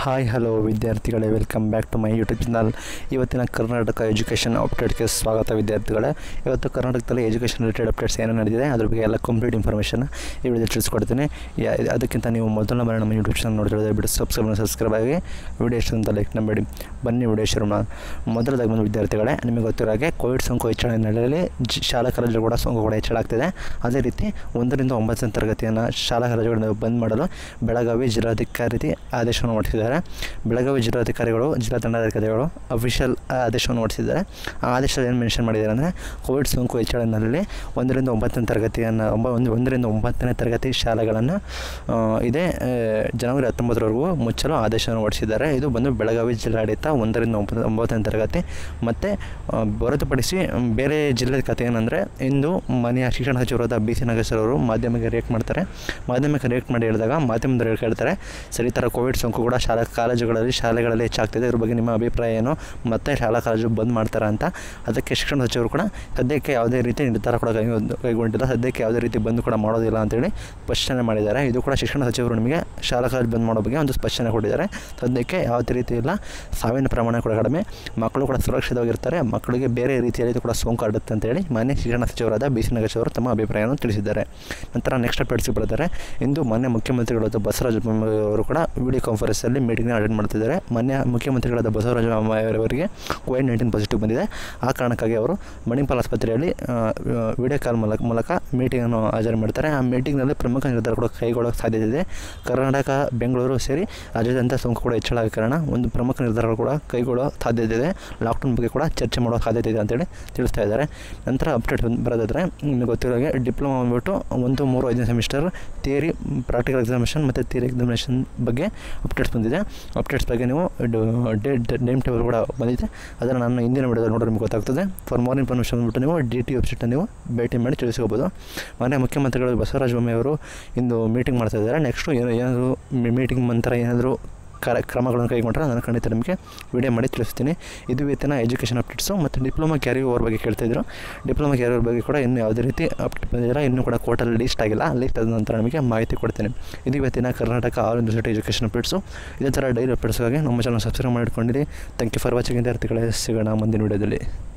hi hello ವಿದ್ಯಾರ್ಥಿಗಳೇ welcome back to my YouTube channel ಇವತ್ತಿನ Karnataka education ಅಪ್ಡೇಟ್ಗೆ ಸ್ವಾಗತ ವಿದ್ಯಾರ್ಥಿಗಳೇ ಇವತ್ತು ಕರ್ನಾಟಕದಲ್ಲಿ ಎಜುಕೇಷನ್ ರಿಲೇಟೆಡ್ ಅಪ್ಡೇಟ್ಸ್ ಏನೇನು ನಡೆದಿದೆ ಅದ್ರ ಬಗ್ಗೆ ಎಲ್ಲ ಕಂಪ್ಲೀಟ್ ಇನ್ಫಾರ್ಮೇಷನ್ ಈ ವಿಡಿಯೋ ತಿಳಿಸ್ಕೊಡ್ತೀನಿ ಯಾ- ಅದಕ್ಕಿಂತ ನೀವು ಮೊದಲ ಬಾರಿ ನಮ್ಮ ಯೂಟ್ಯೂಬ್ ಚಾನಲ್ ನೋಡಿದ್ರೆ ಬಿಟ್ಟು ಸಬ್ಸ್ಕ್ರೈಬ್ ಸಬ್ಸ್ಕ್ರೈಬ್ ಆಗಿ ವಿಡಿಯೋ ಇಷ್ಟ ಅಂತ ಲೈಕ್ ಮಾಡಬೇಡಿ ಬನ್ನಿ ವಿಡಿಯೋ ಶುರು ಮಾಡೋಣ ಮೊದಲದಾಗಿ ಬಂದು ವಿದ್ಯಾರ್ಥಿಗಳೇ ನಿಮಗೆ ಗೊತ್ತಿರೋ ಹಾಗೆ ಕೋವಿಡ್ ಸೋಂಕು ಹೆಚ್ಚಳ ಹಿನ್ನೆಲೆಯಲ್ಲಿ ಜಿ- ಶಾಲಾ ಕಾಲೇಜು ಕೂಡ ಸೋಂಕು ಕೂಡ ಹೆಚ್ಚಳ ಆಗ್ತಿದೆ ಅದೇ ರೀತಿ ಒಂದರಿಂದ ಒಂಬತ್ತನೇ ತರಗತಿಯನ್ನು ಶಾಲಾ ಕಾಲೇಜುಗಳನ್ನು ಬಂದ್ ಮಾಡಲು ಬೆಳಗಾವಿ ಜಿಲ್ಲಾಧಿಕಾರಿ ಆದೇಶವನ್ನು ಹೊರಡಿಸಿದ್ದಾರೆ ಬೆಳಗಾವಿ ಜಿಲ್ಲಾಧಿಕಾರಿಗಳು ಜಿಲ್ಲಾ ದಂಡಾಧಿಕಾರಿಗಳು ಅಫಿಷಿಯಲ್ ಆದೇಶವನ್ನು ಹೊರಡಿಸಿದ್ದಾರೆ ಆ ಆದೇಶದಲ್ಲಿ ಏನು ಮೆನ್ಷನ್ ಮಾಡಿದ್ದಾರೆ ಅಂದರೆ ಕೋವಿಡ್ ಸೋಂಕು ಹೆಚ್ಚಳ ಹಿನ್ನೆಲೆಯಲ್ಲಿ ಒಂದರಿಂದ ಒಂಬತ್ತನೇ ತರಗತಿಯನ್ನು ಒಂಬ ಒಂದು ಒಂದರಿಂದ ಒಂಬತ್ತನೇ ತರಗತಿ ಶಾಲೆಗಳನ್ನು ಆ, ಇದೇ ಆ, ಜನವರಿ ಹತ್ತೊಂಬತ್ತರವರೆಗೂ ಮುಚ್ಚಲು ಆದೇಶವನ್ನು ಹೊರಡಿಸಿದ್ದಾರೆ ಇದು ಬಂದು ಬೆಳಗಾವಿ ಜಿಲ್ಲಾಡಳಿತ ಒಂದರಿಂದ ಒಂಬತ್ತು ಒಂಬತ್ತನೇ ತರಗತಿ ಮತ್ತು ಆ, ಹೊರತುಪಡಿಸಿ ಮ್, ಬೇರೆ ಜಿಲ್ಲೆ ಕಥೆ ಏನಂದರೆ ಇಂದು ಮನೆಯ ಶಿಕ್ಷಣ ಸಚಿವರಾದ ಬಿ ಸಿ ನಾಗೇಶ್ವರ ಅವರು ಮಾಧ್ಯಮಕ್ಕೆ ರಿಯಾಕ್ಟ್ ಮಾಡ್ತಾರೆ ಮಾಧ್ಯಮಕ್ಕೆ ರಿಯಾಕ್ಟ್ ಮಾಡಿ ಹೇಳಿದಾಗ ಮಾಧ್ಯಮದವರು ಹೇಳ್ತಾರೆ ಸರಿ ಈ ಥರ ಕೋವಿಡ್ ಸೋಂಕು ಕೂಡ ಶಾಲಾ ಕಾಲೇಜುಗಳಲ್ಲಿ ಶಾಲೆಗಳಲ್ಲಿ ಹೆಚ್ಚಾಗ್ತಿದೆ ಇದ್ರ ಬಗ್ಗೆ ನಿಮ್ಮ ಅಭಿಪ್ರಾಯ ಏನು ಮತ್ತೆ ಶಾಲಾ ಕಾಲೇಜು ಬಂದ್ ಮಾಡ್ತಾರಾ ಅಂತ ಅದಕ್ಕೆ ಶಿಕ್ಷಣ ಸಚಿವರು ಕೂಡ ಸದ್ಯಕ್ಕೆ ಯಾವುದೇ ರೀತಿ ನಿರ್ಧಾರ ಕೂಡ ಕೈ ಕೈಗೊಂಡಿಲ್ಲ ಸದ್ಯಕ್ಕೆ ಯಾವುದೇ ರೀತಿ ಬಂದ್ ಕೂಡ ಮಾಡೋದಿಲ್ಲ ಅಂತೇಳಿ ಸ್ಪಷ್ಟನೆ ಮಾಡಿದ್ದಾರೆ ಇದು ಕೂಡ ಶಿಕ್ಷಣ ಸಚಿವರು ನಿಮಗೆ ಶಾಲಾ ಕಾಲೇಜು ಬಂದ್ ಮಾಡೋ ಬಗ್ಗೆ ಒಂದು ಸ್ಪಷ್ಟನೆ ಕೊಟ್ಟಿದ್ದಾರೆ ಸದ್ಯಕ್ಕೆ ಯಾವುದೇ ರೀತಿ ಇಲ್ಲ ಸಾವಿನ ಪ್ರಮಾಣ ಕೂಡ ಕಡಿಮೆ ಮಕ್ಕಳು ಕೂಡ ಸುರಕ್ಷಿತವಾಗಿರ್ತಾರೆ ಮಕ್ಕಳಿಗೆ ಬೇರೆ ರೀತಿಯಲ್ಲಿ ಕೂಡ ಸೋಂಕು ಹರಡುತ್ತೆ ಅಂತೇಳಿ ಮಾನ್ಯ ಶಿಕ್ಷಣ ಸಚಿವರಾದ ಬಿ ಸಿ ನಾಗೇಶ್ ಅವರು ತಮ್ಮ ಅಭಿಪ್ರಾಯವನ್ನು ತಿಳಿಸಿದ್ದಾರೆ ನಂತರ ನೆಕ್ಸ್ಟ್ ಅಪ್ಡೇಟ್ಸ್ ಬರ್ತಾರೆ ಇಂದು ಮಾನ್ಯ ಮುಖ್ಯಮಂತ್ರಿಗಳಾದ ಬಸವರಾಜ ಬೊಮ್ಮಾಯಿ ಅವರು ಕೂಡ ವಿಡಿಯೋ ಕಾನ್ಫರೆನ್ಸಲ್ಲಿ ಮೀಟಿಂಗ್ನ ಅಟೆಂಡ್ ಮಾಡ್ತಿದ್ದಾರೆ ಮಾನ್ಯ ಮುಖ್ಯಮಂತ್ರಿಗಳಾದ ಬಸವರಾಜ ಬೊಮ್ಮಾಯಿ ಅವರಿಗೆ ಕೋವಿಡ್ ನೈನ್ಟೀನ್ ಪಾಸಿಟಿವ್ ಬಂದಿದೆ ಆ ಕಾರಣಕ್ಕಾಗಿ ಅವರು ಮಣಿಪಾಲ್ ಆಸ್ಪತ್ರೆಯಲ್ಲಿ ವಿಡಿಯೋ ಕಾಲ್ ಮೂಲಕ ಮೂಲಕ ಮೀಟಿಂಗನ್ನು ಹಾಜರು ಮಾಡ್ತಾರೆ ಆ ಮೀಟಿಂಗ್ನಲ್ಲಿ ಪ್ರಮುಖ ನಿರ್ಧಾರ ಕೂಡ ಕೈಗೊಳ್ಳೋಕ್ಕೆ ಸಾಧ್ಯತೆ ಇದೆ ಕರ್ನಾಟಕ ಬೆಂಗಳೂರು ಸೇರಿ ರಾಜ್ಯಾದ್ಯಂತ ಸೋಂಕು ಕೂಡ ಹೆಚ್ಚಳ ಆದ ಕಾರಣ ಒಂದು ಪ್ರಮುಖ ನಿರ್ಧಾರಗಳು ಕೂಡ ಕೈಗೊಳ್ಳೋ ಸಾಧ್ಯತೆ ಇದೆ ಲಾಕ್ಡೌನ್ ಬಗ್ಗೆ ಕೂಡ ಚರ್ಚೆ ಮಾಡೋ ಸಾಧ್ಯತೆ ಇದೆ ಅಂತೇಳಿ ತಿಳಿಸ್ತಾ ಇದ್ದಾರೆ ನಂತರ ಅಪ್ಡೇಟ್ ಬರೋದಾದರೆ ನಿಮಗೆ ಗೊತ್ತಿರೋ ಹಾಗೆ ಡಿಪ್ಲೊಮಾ ಬಂದ್ಬಿಟ್ಟು ಒಂದು ಮೂರು ಐದನೇ ಸೆಮಿಸ್ಟರ್ ಥಿಯರಿ ಪ್ರಾಕ್ಟಿಕಲ್ ಎಕ್ಸಾಮಿನೇಷನ್ ಮತ್ತು ಥಿಯರಿ ಎಕ್ಸಾಮಿನೇಷನ್ ಬಗ್ಗೆ ಅಪ್ಡೇಟ್ಸ್ ಬಂದಿದೆ ಅಪ್ಡೇಟ್ಸ್ ಬಗ್ಗೆ ನೀವು ಡೇಟ್ ನೇಮ್ ಟೇಬಲ್ ಕೂಡ ಬಂದಿದೆ ಅದನ್ನು ನಾನು ಹಿಂದಿನ ವಿಡಿಯೋದಲ್ಲಿ ನೋಡಿದ್ರೆ ನಿಮಗೆ ಗೊತ್ತಾಗ್ತದೆ ಫಾರ್ ಮೋರ್ ಇನ್ಫಾರ್ಮೇಷನ್ ಬಂದ್ಬಿಟ್ಟು ನೀವು ಡಿ ಟಿ ವೆಬ್ಸೈಟನ್ನು ನೀವು ಭೇಟಿ ಮಾಡಿ ತಿಳಿಸ್ಕೋಬೋದು ಮಾನ್ಯ ಮುಖ್ಯಮಂತ್ರಿಗಳು ಬಸವರಾಜ ಬೊಮ್ಮಾಯಿ ಅವರು ಇಂದು ಮೀಟಿಂಗ್ ಮಾಡ್ತಾ ಇದ್ದಾರೆ ನೆಕ್ಸ್ಟು ಏನು ಏನಾದರೂ ಮೀಟಿಂಗ್ ನಂತರ ಏನಾದರೂ ಕರ ಕ್ರಮಗಳನ್ನು ಕೈಗೊಂಡ್ರೆ ನಾನು ಖಂಡಿತ ನಿಮಗೆ ವಿಡಿಯೋ ಮಾಡಿ ತಿಳಿಸ್ತೀನಿ ಇದು ಇವತ್ತಿನ ಎಜುಕೇಷನ್ ಅಪ್ಡೇಟ್ಸು ಮತ್ತು ಡಿಪ್ಲೊಮಾ ಕ್ಯಾರಿ ಓವರ್ ಬಗ್ಗೆ ಕೇಳ್ತಿದ್ರು ಡಿಪ್ಲೊಮಾ ಕ್ಯಾರಿ ಓವರ್ ಬಗ್ಗೆ ಕೂಡ ಇನ್ನೂ ಯಾವುದೇ ರೀತಿ ಅಪ್ಡೇಟ್ ಬಂದಿಲ್ಲ ಇನ್ನೂ ಕೂಡ ಕೋರ್ಟಲ್ಲಿ ಲೀಸ್ಟ್ ಆಗಿಲ್ಲ ಲೀಸ್ಟ್ ಆದ ನಂತರ ನಿಮಗೆ ಮಾಹಿತಿ ಕೊಡ್ತೀನಿ ಇದು ಇವತ್ತಿನ Karnataka all university education updates ಇದೇ ಥರ ಡೈಲಿ ಅಪ್ಡೇಟ್ಸ್ಗಾಗಿ ನಮ್ಮ ಚಾನಲ್ ಸಬ್ಸ್ಕ್ರೈಬ್ ಮಾಡಿಕೊಂಡಿರಿ ಥ್ಯಾಂಕ್ ಯು ಫಾರ್ ವಾಚಿಂಗ್ ವಿದ್ಯಾರ್ಥಿಗಳೇ ಸಿಗೋಣ ಮುಂದಿನ ವಿಡಿಯೋದಲ್ಲಿ